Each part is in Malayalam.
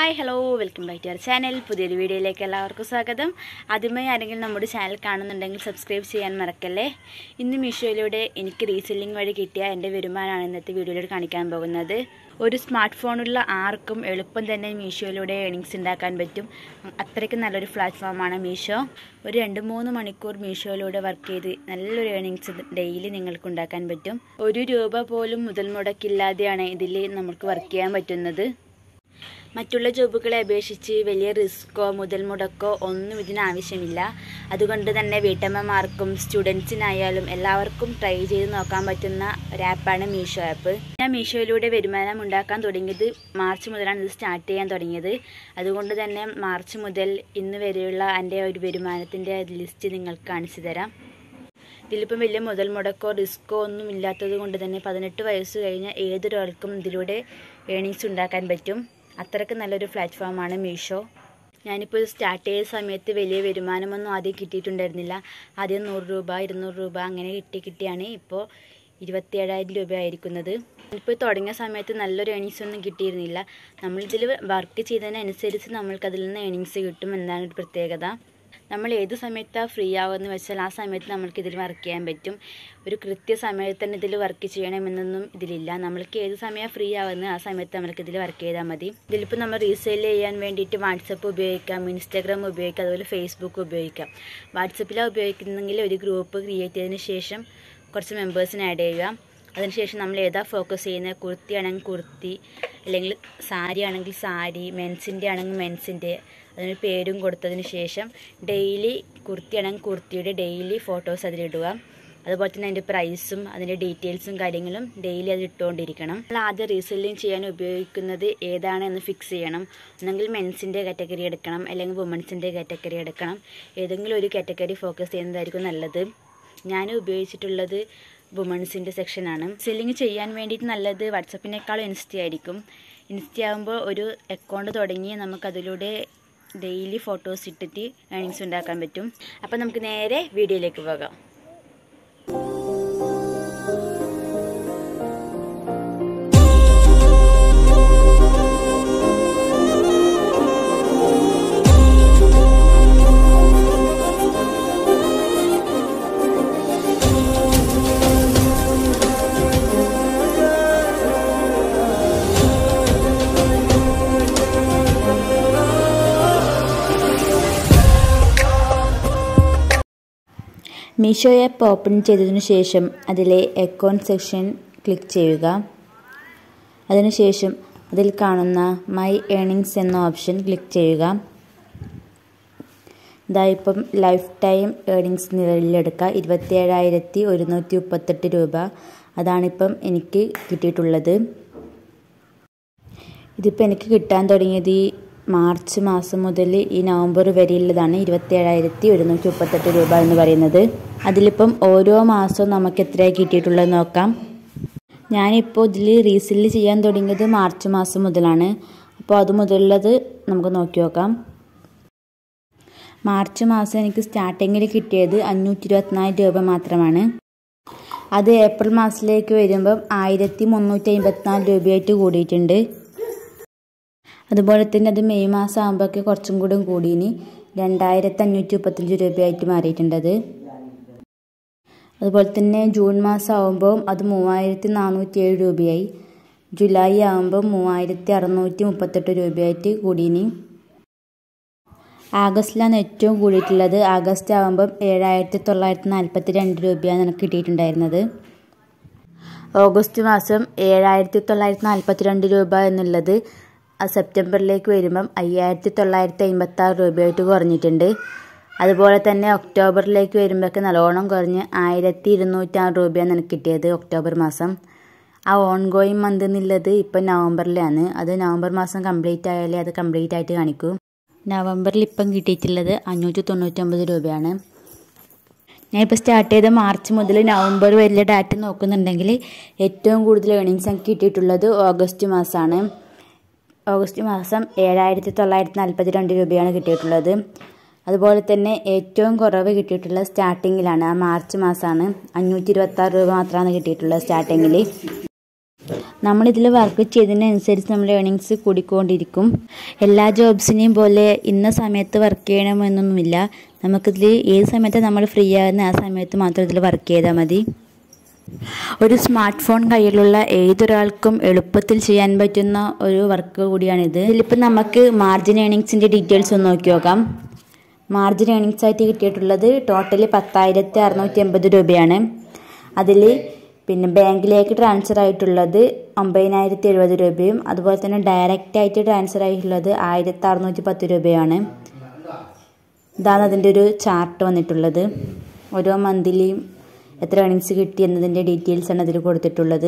hi hello welcome back to our channel പുതിയൊരു വീഡിയോയിലേക്ക് എല്ലാവർക്കും സ്വാഗതം ആദ്യമായി ആരെങ്കിലും നമ്മുടെ ചാനൽ കാണുന്നുണ്ടെങ്കിൽ സബ്സ്ക്രൈബ് ചെയ്യാൻ മറക്കല്ലേ ഇന്ന് മീഷോയിലൂടെ എനിക്ക് റീസെല്ലിംഗ് വഴി കിട്ടിയ എൻ്റെ വരുമാനമാണ് ഇന്നത്തെ വീഡിയോയിലൂടെ കാണിക്കാൻ പോകുന്നത് ഒരു സ്മാർട്ട് ഫോണുള്ള ആർക്കും എളുപ്പം തന്നെ മീഷോയിലൂടെ ഏണിങ്സ് ഉണ്ടാക്കാൻ പറ്റും അത്രയ്ക്ക് നല്ലൊരു പ്ലാറ്റ്ഫോമാണ് മീഷോ ഒരു രണ്ട് മൂന്ന് മണിക്കൂർ മീഷോയിലൂടെ വർക്ക് ചെയ്ത് നല്ലൊരു ഏണിങ്സ് ഡെയിലി നിങ്ങൾക്ക് ഉണ്ടാക്കാൻ പറ്റും ഒരു രൂപ പോലും മുതൽ മുടക്കില്ലാതെയാണ് ഇതിൽ നമുക്ക് വർക്ക് ചെയ്യാൻ പറ്റുന്നത് മറ്റുള്ള ജോബുകളെ അപേക്ഷിച്ച് വലിയ റിസ്ക്കോ മുതൽ മുടക്കോ ഒന്നും ഇതിന് ആവശ്യമില്ല അതുകൊണ്ട് തന്നെ വീട്ടമ്മമാർക്കും സ്റ്റുഡൻസിനായാലും എല്ലാവർക്കും ട്രൈ ചെയ്ത് നോക്കാൻ പറ്റുന്ന ഒരു ആപ്പാണ് മീഷോ ആപ്പ് ഞാൻ മീഷോയിലൂടെ വരുമാനം ഉണ്ടാക്കാൻ തുടങ്ങിയത് മാർച്ച് മുതലാണ് ഇത് സ്റ്റാർട്ട് ചെയ്യാൻ തുടങ്ങിയത് അതുകൊണ്ട് തന്നെ മാർച്ച് മുതൽ ഇന്ന് വരെയുള്ള എൻ്റെ ഒരു വരുമാനത്തിൻ്റെ ലിസ്റ്റ് നിങ്ങൾക്ക് കാണിച്ചു തരാം ഇതിലിപ്പം വലിയ മുതൽ മുടക്കോ റിസ്ക്കോ ഒന്നും ഇല്ലാത്തത് കൊണ്ട് തന്നെ പതിനെട്ട് വയസ്സ് കഴിഞ്ഞ ഏതൊരാൾക്കും ഇതിലൂടെ ഏണിങ്സ് ഉണ്ടാക്കാൻ പറ്റും അത്രയ്ക്ക് നല്ലൊരു പ്ലാറ്റ്ഫോമാണ് മീഷോ ഞാനിപ്പോൾ ഇത് സ്റ്റാർട്ട് ചെയ്ത സമയത്ത് വലിയ വരുമാനമൊന്നും ആദ്യം കിട്ടിയിട്ടുണ്ടായിരുന്നില്ല ആദ്യം നൂറ് രൂപ ഇരുന്നൂറ് രൂപ അങ്ങനെ കിട്ടി കിട്ടിയാണ് ഇപ്പോൾ ഇരുപത്തിയേഴായിരം രൂപ ആയിരിക്കുന്നത് ഇപ്പോൾ തുടങ്ങിയ സമയത്ത് നല്ലൊരു ഏണിങ്സ് ഒന്നും കിട്ടിയിരുന്നില്ല നമ്മളിതിൽ വർക്ക് ചെയ്തതിനനുസരിച്ച് നമ്മൾക്കതിൽ നിന്ന് ഏണിങ്സ് കിട്ടും എന്നാണ് ഒരു പ്രത്യേകത നമ്മൾ ഏത് സമയത്താണ് ഫ്രീ ആവുമെന്ന് വെച്ചാൽ ആ സമയത്ത് നമ്മൾക്ക് ഇതിൽ വർക്ക് ചെയ്യാൻ പറ്റും ഒരു കൃത്യ സമയത്ത് തന്നെ ഇതിൽ വർക്ക് ചെയ്യണമെന്നൊന്നും ഇതിലില്ല നമ്മൾക്ക് ഏത് സമയം ഫ്രീ ആവുന്നത് ആ സമയത്ത് നമ്മൾക്ക് ഇതിൽ വർക്ക് ചെയ്താൽ മതി ഇതിലിപ്പോൾ നമ്മൾ റീസെയിൽ ചെയ്യാൻ വേണ്ടിയിട്ട് വാട്സപ്പ് ഉപയോഗിക്കാം ഇൻസ്റ്റാഗ്രാം ഉപയോഗിക്കാം അതുപോലെ ഫേസ്ബുക്ക് ഉപയോഗിക്കാം വാട്സപ്പിലാണ് ഉപയോഗിക്കുന്നെങ്കിൽ ഒരു ഗ്രൂപ്പ് ക്രിയേറ്റ് ചെയ്തതിന് ശേഷം കുറച്ച് മെമ്പേഴ്സിനെ ആഡ് ചെയ്യുക അതിനുശേഷം നമ്മൾ ഏതാ ഫോക്കസ് ചെയ്യുന്നത് കുർത്തി ആണെങ്കിൽ കുർത്തി അല്ലെങ്കിൽ സാരി ആണെങ്കിൽ സാരി മെൻസിൻ്റെ ആണെങ്കിൽ മെൻസിൻ്റെ അതിന് പേരും കൊടുത്തതിന് ശേഷം ഡെയിലി കുർത്തി ആണെങ്കിൽ കുർത്തിയുടെ ഡെയിലി ഫോട്ടോസ് അതിലിടുക അതുപോലെ തന്നെ അതിൻ്റെ പ്രൈസും അതിൻ്റെ ഡീറ്റെയിൽസും കാര്യങ്ങളും ഡെയിലി അത് ഇട്ടുകൊണ്ടിരിക്കണം നമ്മൾ ആദ്യം റീസെല്ലിങ് ചെയ്യാൻ ഉപയോഗിക്കുന്നത് ഏതാണെന്ന് ഫിക്സ് ചെയ്യണം ഒന്നെങ്കിൽ മെൻസിൻ്റെ കാറ്റഗറി എടുക്കണം അല്ലെങ്കിൽ വുമൻസിൻ്റെ കാറ്റഗറി എടുക്കണം ഏതെങ്കിലും ഒരു കാറ്റഗറി ഫോക്കസ് ചെയ്യുന്നതായിരിക്കും നല്ലത് ഞാൻ ഉപയോഗിച്ചിട്ടുള്ളത് വുമൺസിൻ്റെ സെക്ഷനാണ് സെല്ലിങ് ചെയ്യാൻ വേണ്ടിയിട്ട് നല്ലത് വാട്സപ്പിനേക്കാളും ഇൻസ്റ്റ ആയിരിക്കും ഇൻസ്റ്റ ആകുമ്പോൾ ഒരു അക്കൗണ്ട് തുടങ്ങി നമുക്കതിലൂടെ ഡെയിലി ഫോട്ടോസ് ഇട്ടിട്ട് ഏണിങ്സ് ഉണ്ടാക്കാൻ പറ്റും അപ്പം നമുക്ക് നേരെ വീഡിയോയിലേക്ക് പോകാം മീഷോ ആപ്പ് ഓപ്പൺ ചെയ്തതിനു ശേഷം അതിലെ അക്കൗണ്ട് സെക്ഷൻ ക്ലിക്ക് ചെയ്യുക അതിനുശേഷം അതിൽ കാണുന്ന മൈ ഏണിങ്സ് എന്ന ഓപ്ഷൻ ക്ലിക്ക് ചെയ്യുക ഇതാ ഇപ്പം ലൈഫ് ടൈം ഏണിങ്സ് നിലവിലെടുക്കുക ഇരുപത്തിയേഴായിരത്തി ഒരുന്നൂറ്റി മുപ്പത്തെട്ട് രൂപ അതാണിപ്പം എനിക്ക് കിട്ടിയിട്ടുള്ളത് ഇതിപ്പോൾ എനിക്ക് കിട്ടാൻ തുടങ്ങിയത് ഈ മാർച്ച് മാസം മുതൽ ഈ നവംബർ വരെയുള്ളതാണ് ഇരുപത്തിയേഴായിരത്തി ഒരുന്നൂറ്റി മുപ്പത്തെട്ട് രൂപ എന്ന് പറയുന്നത് അതിലിപ്പം ഓരോ മാസവും നമുക്ക് എത്രയാണ് കിട്ടിയിട്ടുള്ളത് നോക്കാം ഞാനിപ്പോൾ ഇതിൽ റീസെല്ല് ചെയ്യാൻ തുടങ്ങിയത് മാർച്ച് മാസം മുതലാണ് അപ്പോൾ അത് മുതലുള്ളത് നമുക്ക് നോക്കി നോക്കാം മാർച്ച് മാസം എനിക്ക് സ്റ്റാർട്ടിങ്ങിൽ കിട്ടിയത് അഞ്ഞൂറ്റി ഇരുപത്തിനാല് രൂപ മാത്രമാണ് അത് ഏപ്രിൽ മാസത്തിലേക്ക് വരുമ്പം ആയിരത്തി മുന്നൂറ്റി അമ്പത്തിനാല് രൂപയായിട്ട് കൂടിയിട്ടുണ്ട് അതുപോലെ തന്നെ അത് മെയ് മാസം ആകുമ്പോഴൊക്കെ കുറച്ചും കൂടെ കൂടിയിനി രണ്ടായിരത്തി അഞ്ഞൂറ്റി മുപ്പത്തഞ്ച് രൂപയായിട്ട് മാറിയിട്ടുണ്ടത് അതുപോലെ തന്നെ ജൂൺ മാസം ആകുമ്പോൾ അത് മൂവായിരത്തി നാനൂറ്റി ഏഴ് രൂപയായി ജൂലൈ ആകുമ്പോൾ മൂവായിരത്തി അറുന്നൂറ്റി മുപ്പത്തെട്ട് രൂപയായിട്ട് കൂടിയിനി ആഗസ്റ്റിലാണ് ഏറ്റവും കൂടിയിട്ടുള്ളത് ആഗസ്റ്റ് ആകുമ്പം ഏഴായിരത്തി തൊള്ളായിരത്തി നാൽപ്പത്തി രണ്ട് രൂപയാണ് എനിക്ക് കിട്ടിയിട്ടുണ്ടായിരുന്നത് ഓഗസ്റ്റ് മാസം ഏഴായിരത്തി തൊള്ളായിരത്തി നാൽപ്പത്തി രണ്ട് രൂപ എന്നുള്ളത് സെപ്റ്റംബറിലേക്ക് വരുമ്പം അയ്യായിരത്തി തൊള്ളായിരത്തി അമ്പത്തി ആറ് രൂപയായിട്ട് കുറഞ്ഞിട്ടുണ്ട് അതുപോലെ തന്നെ ഒക്ടോബറിലേക്ക് വരുമ്പോഴൊക്കെ നല്ലോണം കുറഞ്ഞ് ആയിരത്തി ഇരുന്നൂറ്റാറ് രൂപയാണ് എനിക്ക് കിട്ടിയത് ഒക്ടോബർ മാസം ആ ഓൺ ഗോയിങ് മന്ത് എന്നുള്ളത് ഇപ്പം നവംബറിലാണ് അത് നവംബർ മാസം കംപ്ലീറ്റ് ആയാലേ അത് കംപ്ലീറ്റ് ആയിട്ട് കാണിക്കൂ നവംബറിൽ ഇപ്പം കിട്ടിയിട്ടുള്ളത് അഞ്ഞൂറ്റി തൊണ്ണൂറ്റൊമ്പത് രൂപയാണ് ഞാനിപ്പോൾ സ്റ്റാർട്ട് ചെയ്ത മാർച്ച് മുതൽ നവംബർ വരെയുള്ള ഡാറ്റ നോക്കുന്നുണ്ടെങ്കിൽ ഏറ്റവും കൂടുതൽ ഏണിങ്സ് എനിക്ക് കിട്ടിയിട്ടുള്ളത് ഓഗസ്റ്റ് മാസമാണ് ഓഗസ്റ്റ് മാസം ഏഴായിരത്തി തൊള്ളായിരത്തി നാൽപ്പത്തി രണ്ട് രൂപയാണ് കിട്ടിയിട്ടുള്ളത് അതുപോലെ തന്നെ ഏറ്റവും കുറവ് കിട്ടിയിട്ടുള്ളത് സ്റ്റാർട്ടിങ്ങിലാണ് ആ മാർച്ച് മാസമാണ് അഞ്ഞൂറ്റി ഇരുപത്തി ആറ് രൂപ മാത്രമാണ് കിട്ടിയിട്ടുള്ളത് സ്റ്റാർട്ടിങ്ങിൽ നമ്മളിതിൽ വർക്ക് ചെയ്തതിനനുസരിച്ച് നമ്മൾ ഏണിങ്സ് കൂടിക്കൊണ്ടിരിക്കും എല്ലാ ജോബ്സിനെയും പോലെ ഇന്ന സമയത്ത് വർക്ക് ചെയ്യണമെന്നൊന്നുമില്ല നമുക്കിതിൽ ഏത് സമയത്ത് നമ്മൾ ഫ്രീ ആകുന്ന ആ സമയത്ത് മാത്രം ഇതിൽ വർക്ക് ചെയ്താൽ മതി ഒരു സ്മാർട്ട് ഫോൺ കയ്യിലുള്ള ഏതൊരാൾക്കും എളുപ്പത്തിൽ ചെയ്യാൻ പറ്റുന്ന ഒരു വർക്ക് കൂടിയാണിത് ഇതിലിപ്പോൾ നമുക്ക് മാർജിൻ ഏണിങ്സിൻ്റെ ഡീറ്റെയിൽസ് ഒന്ന് നോക്കി നോക്കാം മാർജിൻ ഏണിങ്സ് ആയിട്ട് കിട്ടിയിട്ടുള്ളത് ടോട്ടലി പത്തായിരത്തി അറുന്നൂറ്റി എൺപത് രൂപയാണ് അതിൽ പിന്നെ ബാങ്കിലേക്ക് ട്രാൻസ്ഫർ ആയിട്ടുള്ളത് ഒമ്പതിനായിരത്തി എഴുപത് രൂപയും അതുപോലെ തന്നെ ഡയറക്റ്റ് ആയിട്ട് ട്രാൻസ്ഫർ ആയിട്ടുള്ളത് ആയിരത്തി അറുന്നൂറ്റി പത്ത് രൂപയാണ് ഇതാണ് അതിൻ്റെ ഒരു ചാർട്ട് വന്നിട്ടുള്ളത് ഓരോ മന്ത്ലിയും എത്ര ഏണിങ്സ് കിട്ടി എന്നതിൻ്റെ ഡീറ്റെയിൽസ് ആണ് അതിൽ കൊടുത്തിട്ടുള്ളത്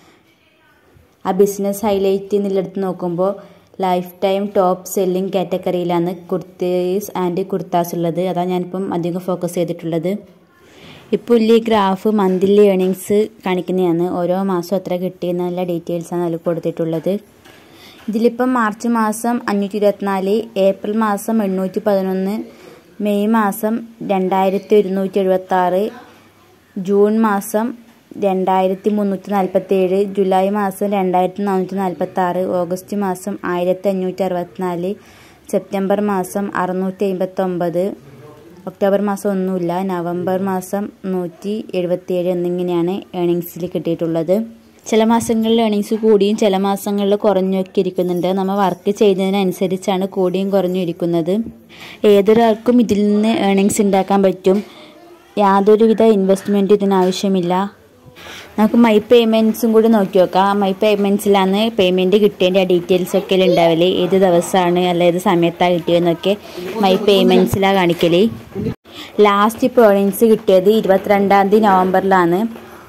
ആ ബിസിനസ് ഹൈലൈറ്റ് എന്നുള്ളടുത്ത് നോക്കുമ്പോൾ ലൈഫ് ടൈം ടോപ്പ് സെല്ലിംഗ് കാറ്റഗറിയിലാണ് കുർത്തീസ് ആൻഡ് കുർത്താസ് ഉള്ളത് അതാണ് ഞാനിപ്പം അധികം ഫോക്കസ് ചെയ്തിട്ടുള്ളത് ഇപ്പോൾ ഈ ഗ്രാഫ് മന്ത്ലി ഏണിങ്സ് കാണിക്കുന്നതാണ് ഓരോ മാസം എത്ര കിട്ടിയെന്നുള്ള ഡീറ്റെയിൽസാണ് അതിൽ കൊടുത്തിട്ടുള്ളത് ഇതിലിപ്പം മാർച്ച് മാസം അഞ്ഞൂറ്റി ഇരുപത്തിനാല് ഏപ്രിൽ മാസം എണ്ണൂറ്റി പതിനൊന്ന് മെയ് മാസം രണ്ടായിരത്തി ഒരുന്നൂറ്റി എഴുപത്തി ആറ് ജൂൺ മാസം രണ്ടായിരത്തി മുന്നൂറ്റി നാൽപ്പത്തി ഏഴ് ജൂലൈ മാസം രണ്ടായിരത്തി നാനൂറ്റി നാൽപ്പത്തി ആറ് ഓഗസ്റ്റ് മാസം ആയിരത്തി അഞ്ഞൂറ്റി അറുപത്തിനാല് സെപ്റ്റംബർ മാസം അറുന്നൂറ്റി അമ്പത്തൊമ്പത് ഒക്ടോബർ മാസം ഒന്നുമില്ല നവംബർ മാസം നൂറ്റി എഴുപത്തിയേഴ് എന്നിങ്ങനെയാണ് ഏണിങ്സിൽ കിട്ടിയിട്ടുള്ളത് ചില മാസങ്ങളിൽ ഏണിങ്സ് കൂടിയും ചില മാസങ്ങളിൽ കുറഞ്ഞൊക്കെ ഇരിക്കുന്നുണ്ട് നമ്മൾ വർക്ക് ചെയ്യുന്നതിനനുസരിച്ചാണ് കൂടിയും കുറഞ്ഞും ഇരിക്കുന്നത് ഏതൊരാൾക്കും ഇതിൽ നിന്ന് ഏണിങ്സ് ഉണ്ടാക്കാൻ പറ്റും യാതൊരുവിധ ഇൻവെസ്റ്റ്മെൻറ്റും ഇതിനാവശ്യമില്ല നമുക്ക് മൈ പേയ്മെൻറ്റ്സും കൂടി നോക്കി നോക്കാം മൈ പേയ്മെൻറ്റ്സിലാണ് പേയ്മെൻറ്റ് കിട്ടേണ്ട ഡീറ്റെയിൽസ് ഒക്കെ ഉണ്ടാവല് ഏത് ദിവസമാണ് അല്ല ഏത് സമയത്താണ് കിട്ടിയതെന്നൊക്കെ മൈ പേയ്മെൻറ്റ്സിലാണ് കാണിക്കല് ലാസ്റ്റ് ഇപ്പോൾ ഏണിങ്സ് കിട്ടിയത് ഇരുപത്തിരണ്ടാം തീയതി നവംബറിലാണ്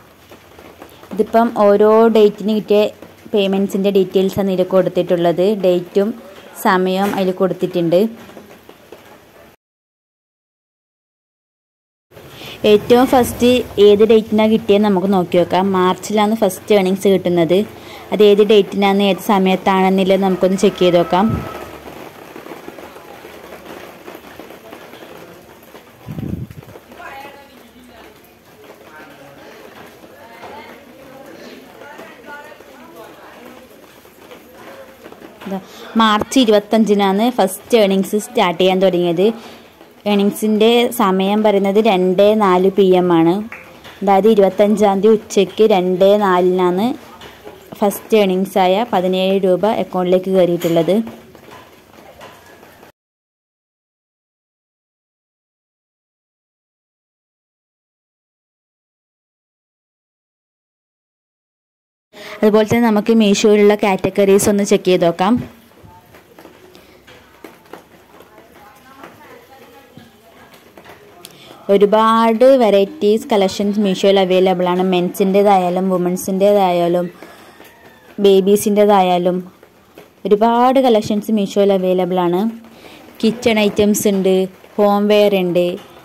ഇതിപ്പം ഓരോ ഡേറ്റിന് കിട്ടിയ പേയ്മെൻറ്റ്സിൻ്റെ ഡീറ്റെയിൽസാണ് ഇതിൽ കൊടുത്തിട്ടുള്ളത് ഡേറ്റും സമയവും അതിൽ കൊടുത്തിട്ടുണ്ട് ഏറ്റവും ഫസ്റ്റ് ഏത് ഡേറ്റിനാണ് കിട്ടിയെന്ന് നമുക്ക് നോക്കി നോക്കാം മാർച്ചിലാണ് ഫസ്റ്റ് ഏണിങ്സ് കിട്ടുന്നത് അത് ഏത് ഡേറ്റിനാണ് ഏത് സമയത്താണെന്നുള്ളത് നമുക്കൊന്ന് ചെക്ക് ചെയ്ത് നോക്കാം മാർച്ച് ഇരുപത്തഞ്ചിനാണ് ഫസ്റ്റ് ഏണിങ്സ് സ്റ്റാർട്ട് ചെയ്യാൻ തുടങ്ങിയത് ഏണിങ്സിൻ്റെ സമയം പറയുന്നത് രണ്ട് നാല് പി എം ആണ് അതായത് ഇരുപത്തഞ്ചാം തീയതി ഉച്ചയ്ക്ക് രണ്ട് നാലിനാണ് ഫസ്റ്റ് ഏണിങ്സ് ആയ പതിനേഴ് രൂപ അക്കൗണ്ടിലേക്ക് കയറിയിട്ടുള്ളത് അതുപോലെ തന്നെ നമുക്ക് മീഷോയിലുള്ള കാറ്റഗറീസ് ഒന്ന് ചെക്ക് ചെയ്ത് നോക്കാം ഒരുപാട് വെറൈറ്റീസ് കളക്ഷൻസ് മീഷോയിൽ അവൈലബിൾ ആണ് മെൻസിൻ്റെതായാലും വുമൻസിൻ്റെതായാലും ബേബീസിൻ്റെതായാലും ഒരുപാട് കളക്ഷൻസ് മീഷോയിൽ അവൈലബിൾ ആണ് കിച്ചൺ ഐറ്റംസ് ഉണ്ട് ഹോം വെയർ ഉണ്ട്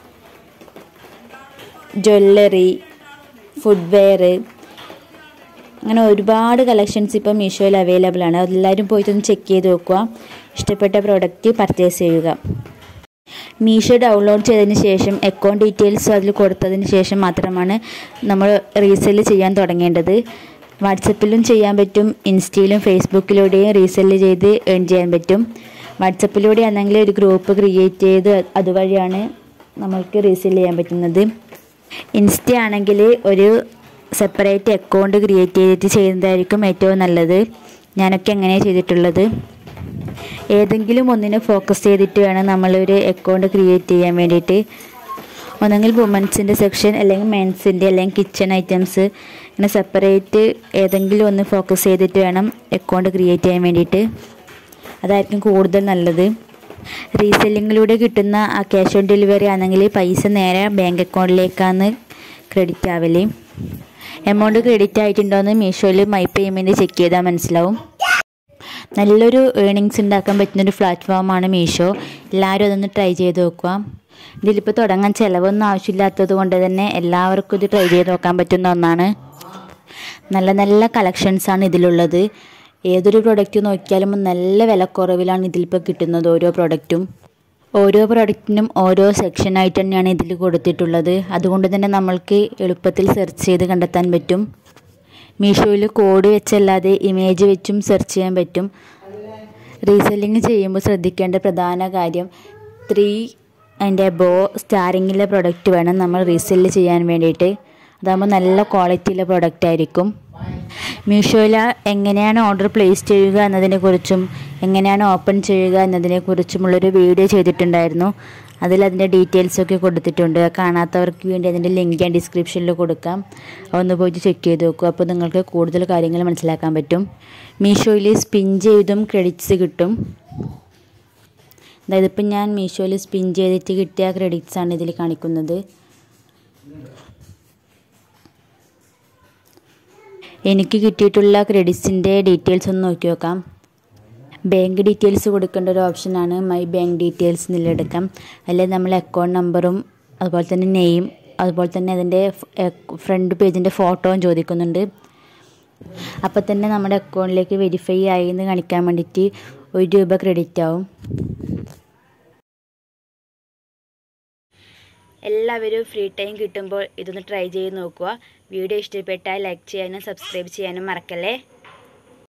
ജ്വല്ലറി ഫുഡ് വെയർ അങ്ങനെ ഒരുപാട് കളക്ഷൻസ് ഇപ്പോൾ മീഷോയിൽ അവൈലബിൾ ആണ് അതെല്ലാവരും പോയിട്ടൊന്ന് ചെക്ക് ചെയ്ത് നോക്കുക ഇഷ്ടപ്പെട്ട പ്രോഡക്റ്റ് പർച്ചേസ് ചെയ്യുക മീഷോ ഡൗൺലോഡ് ചെയ്തതിന് ശേഷം അക്കൗണ്ട് ഡീറ്റെയിൽസ് അതിൽ കൊടുത്തതിന് ശേഷം മാത്രമാണ് നമ്മൾ റീസെല് ചെയ്യാൻ തുടങ്ങേണ്ടത് വാട്സപ്പിലും ചെയ്യാൻ പറ്റും ഇൻസ്റ്റയിലും ഫേസ്ബുക്കിലൂടെയും റീസെല് ചെയ്ത് ഏൺ ചെയ്യാൻ പറ്റും വാട്സപ്പിലൂടെ ആണെങ്കിൽ ഒരു ഗ്രൂപ്പ് ക്രിയേറ്റ് ചെയ്ത് അതുവഴിയാണ് നമ്മൾക്ക് റീസെല് ചെയ്യാൻ പറ്റുന്നത് ഇൻസ്റ്റ ആണെങ്കിൽ ഒരു സെപ്പറേറ്റ് അക്കൗണ്ട് ക്രിയേറ്റ് ചെയ്തിട്ട് ചെയ്യുന്നതായിരിക്കും ഏറ്റവും നല്ലത് ഞാനൊക്കെ എങ്ങനെയാണ് ചെയ്തിട്ടുള്ളത് ഏതെങ്കിലും ഒന്നിനെ ഫോക്കസ് ചെയ്തിട്ട് വേണം നമ്മളൊരു അക്കൗണ്ട് ക്രിയേറ്റ് ചെയ്യാൻ വേണ്ടിയിട്ട് ഒന്നെങ്കിൽ വുമൻസിൻ്റെ സെക്ഷൻ അല്ലെങ്കിൽ മെൻസിൻ്റെ അല്ലെങ്കിൽ കിച്ചൺ ഐറ്റംസ് ഇങ്ങനെ സെപ്പറേറ്റ് ഏതെങ്കിലും ഒന്ന് ഫോക്കസ് ചെയ്തിട്ട് വേണം അക്കൗണ്ട് ക്രിയേറ്റ് ചെയ്യാൻ വേണ്ടിയിട്ട് അതായിരിക്കും കൂടുതൽ നല്ലത് റീസെല്ലിങ്ങിലൂടെ കിട്ടുന്ന ആ ക്യാഷ് ഓൺ ഡെലിവറി ആണെങ്കിൽ പൈസ നേരെ ബാങ്ക് അക്കൗണ്ടിലേക്കാണ് ക്രെഡിറ്റ് ആവല് എമൗണ്ട് ക്രെഡിറ്റ് ആയിട്ടുണ്ടോയെന്ന് മീഷോയിൽ മൈ പേയ്മെൻറ്റ് ചെക്ക് ചെയ്താൽ മനസ്സിലാവും നല്ലൊരു ഏണിങ്സ് ഉണ്ടാക്കാൻ പറ്റുന്നൊരു പ്ലാറ്റ്ഫോമാണ് മീഷോ എല്ലാവരും അതൊന്ന് ട്രൈ ചെയ്ത് നോക്കുക ഇതിലിപ്പോൾ തുടങ്ങാൻ ചിലവൊന്നും ആവശ്യമില്ലാത്തത് കൊണ്ട് തന്നെ എല്ലാവർക്കും ഇത് ട്രൈ ചെയ്ത് നോക്കാൻ പറ്റുന്ന ഒന്നാണ് നല്ല നല്ല കളക്ഷൻസാണ് ഇതിലുള്ളത് ഏതൊരു പ്രൊഡക്റ്റ് നോക്കിയാലും നല്ല വിലക്കുറവിലാണ് ഇതിലിപ്പോൾ കിട്ടുന്നത് ഓരോ പ്രൊഡക്റ്റും ഓരോ പ്രൊഡക്റ്റിനും ഓരോ സെക്ഷനായിട്ട് തന്നെയാണ് ഇതിൽ കൊടുത്തിട്ടുള്ളത് അതുകൊണ്ട് തന്നെ നമ്മൾക്ക് എളുപ്പത്തിൽ സെർച്ച് ചെയ്ത് കണ്ടെത്താൻ പറ്റും മീഷോയിൽ കോഡ് വെച്ചല്ലാതെ ഇമേജ് വെച്ചും സെർച്ച് ചെയ്യാൻ പറ്റും റീസെല്ലിങ് ചെയ്യുമ്പോൾ ശ്രദ്ധിക്കേണ്ട പ്രധാന കാര്യം ത്രീ അതിൻ്റെ ബോ സ്റ്റാറിങ്ങിലെ പ്രൊഡക്റ്റ് വേണം നമ്മൾ റീസെല്ല് ചെയ്യാൻ വേണ്ടിയിട്ട് അതാകുമ്പോൾ നല്ല ക്വാളിറ്റിയിലെ പ്രൊഡക്റ്റ് ആയിരിക്കും മീഷോയിൽ എങ്ങനെയാണ് ഓർഡർ പ്ലേസ് ചെയ്യുക എന്നതിനെക്കുറിച്ചും എങ്ങനെയാണ് ഓപ്പൺ ചെയ്യുക എന്നതിനെക്കുറിച്ചുമുള്ളൊരു വീഡിയോ ചെയ്തിട്ടുണ്ടായിരുന്നു അതിൽ അതിൻ്റെ ഡീറ്റെയിൽസൊക്കെ കൊടുത്തിട്ടുണ്ട് കാണാത്തവർക്ക് വേണ്ടി അതിൻ്റെ ലിങ്ക് ഞാൻ ഡിസ്ക്രിപ്ഷനിൽ കൊടുക്കാം ഒന്ന് പോയിട്ട് ചെക്ക് ചെയ്ത് നോക്കുക അപ്പോൾ നിങ്ങൾക്ക് കൂടുതൽ കാര്യങ്ങൾ മനസ്സിലാക്കാൻ പറ്റും മീഷോയിൽ സ്പിൻ ചെയ്തും ക്രെഡിറ്റ്സ് കിട്ടും അതായത് ഇപ്പം ഞാൻ മീഷോയിൽ സ്പിൻ ചെയ്തിട്ട് കിട്ടിയ ക്രെഡിറ്റ്സ് ആണ് ഇതിൽ കാണിക്കുന്നത് എനിക്ക് കിട്ടിയിട്ടുള്ള ക്രെഡിറ്റ്സിൻ്റെ ഡീറ്റെയിൽസ് ഒന്ന് നോക്കി നോക്കാം ബാങ്ക് ഡീറ്റെയിൽസ് കൊടുക്കേണ്ട ഒരു ഓപ്ഷനാണ് മൈ ബാങ്ക് ഡീറ്റെയിൽസ് എന്നെടുക്കാം അതിൽ നമ്മൾ അക്കൗണ്ട് നമ്പറും അതുപോലെ തന്നെ നെയിം അതുപോലെ തന്നെ അതിൻ്റെ ഫ്രണ്ട് പേജിൻ്റെ ഫോട്ടോയും ചോദിക്കുന്നുണ്ട് അപ്പോൾ തന്നെ നമ്മുടെ അക്കൗണ്ടിലേക്ക് വെരിഫൈ ആയി എന്ന് കാണിക്കാൻ വേണ്ടിയിട്ട് ഒരു രൂപ ക്രെഡിറ്റ് ആവും എല്ലാവരും ഫ്രീ ടൈം കിട്ടുമ്പോൾ ഇതൊന്ന് ട്രൈ ചെയ്ത് നോക്കുക വീഡിയോ ഇഷ്ടപ്പെട്ടാൽ ലൈക്ക് ചെയ്യാനും സബ്സ്ക്രൈബ് ചെയ്യാനും മറക്കല്ലേ